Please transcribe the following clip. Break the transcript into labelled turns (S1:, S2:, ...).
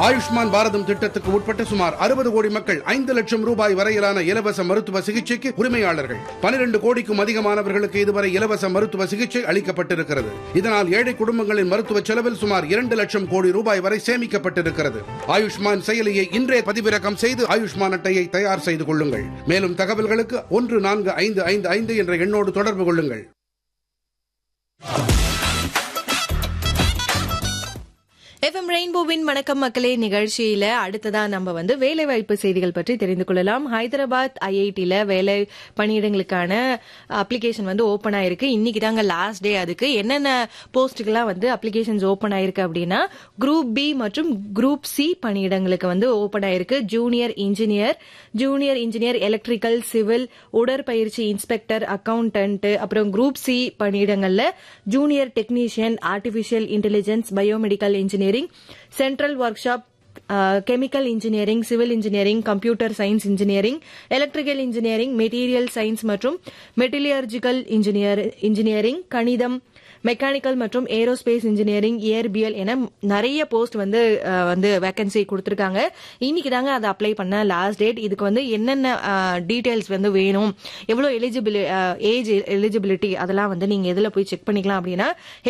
S1: ஆயுஷ்மான் பாரதம் திட்டத்துக்கு உட்பட்ட சுமார் அறுபது கோடி மக்கள் ஐந்து லட்சம் ரூபாய் வரையிலான இலவச மருத்துவ சிகிச்சைக்கு உரிமையாளர்கள் பனிரெண்டு கோடிக்கும் அதிகமானவர்களுக்கு இதுவரை இலவச மருத்துவ சிகிச்சை அளிக்கப்பட்டிருக்கிறது இதனால் ஏழை குடும்பங்களின் மருத்துவ செலவில் சுமார் இரண்டு லட்சம் கோடி ரூபாய் வரை சேமிக்கப்பட்டிருக்கிறது ஆயுஷ்மான் செயலியை இன்றே பதிவிறக்கம் செய்து ஆயுஷ்மான் அட்டையை தயார் செய்து கொள்ளுங்கள் மேலும் தகவல்களுக்கு ஒன்று நான்கு ஐந்து ஐந்து ஐந்து என்ற எண்ணோடு தொடர்பு கொள்ளுங்கள்
S2: எஃப்எம் ரெயின்போவின் வணக்கம் மக்களே நிகழ்ச்சியில அடுத்ததா நம்ம வந்து வேலைவாய்ப்பு செய்திகள் பற்றி தெரிந்து கொள்ளலாம் ஹைதராபாத் ஐஐடியில வேலை பணியிடங்களுக்கான அப்ளிகேஷன் வந்து ஓபன் ஆயிருக்கு இன்னைக்கு தாங்க லாஸ்ட் டே அதுக்கு என்னென்ன போஸ்ட்டுக்கெல்லாம் வந்து அப்ளிகேஷன்ஸ் ஓபன் ஆயிருக்கு அப்படின்னா குரூப் பி மற்றும் குரூப் சி பணியிடங்களுக்கு வந்து ஓபன் ஆயிருக்கு junior engineer junior engineer electrical civil உடற்பயிற்சி இன்ஸ்பெக்டர் அக்கவுண்டன்ட் அப்புறம் குரூப் சி பணியிடங்கள்ல junior technician artificial intelligence biomedical engineering central workshop chemical engineering civil engineering computer science engineering electrical engineering material science மற்றும் metallurgical engineer engineering கணிதம் mechanical மற்றும் aerospace engineering இயற்பியல் என நிறைய post வந்து அஹ், வந்து வேகன்சி கொடுத்துருக்காங்க இன்னைக்கு தாங்க அதை அப்ளை பண்ண லாஸ்ட் டேட் இதுக்கு வந்து என்னென்ன டீடைல்ஸ் வந்து வேணும் எவ்வளவு எலிஜிபிலி ஏஜ் எலிஜிபிலிட்டி அதெல்லாம் வந்து நீங்க எதுல போய் செக் பண்ணிக்கலாம் அப்படின்னா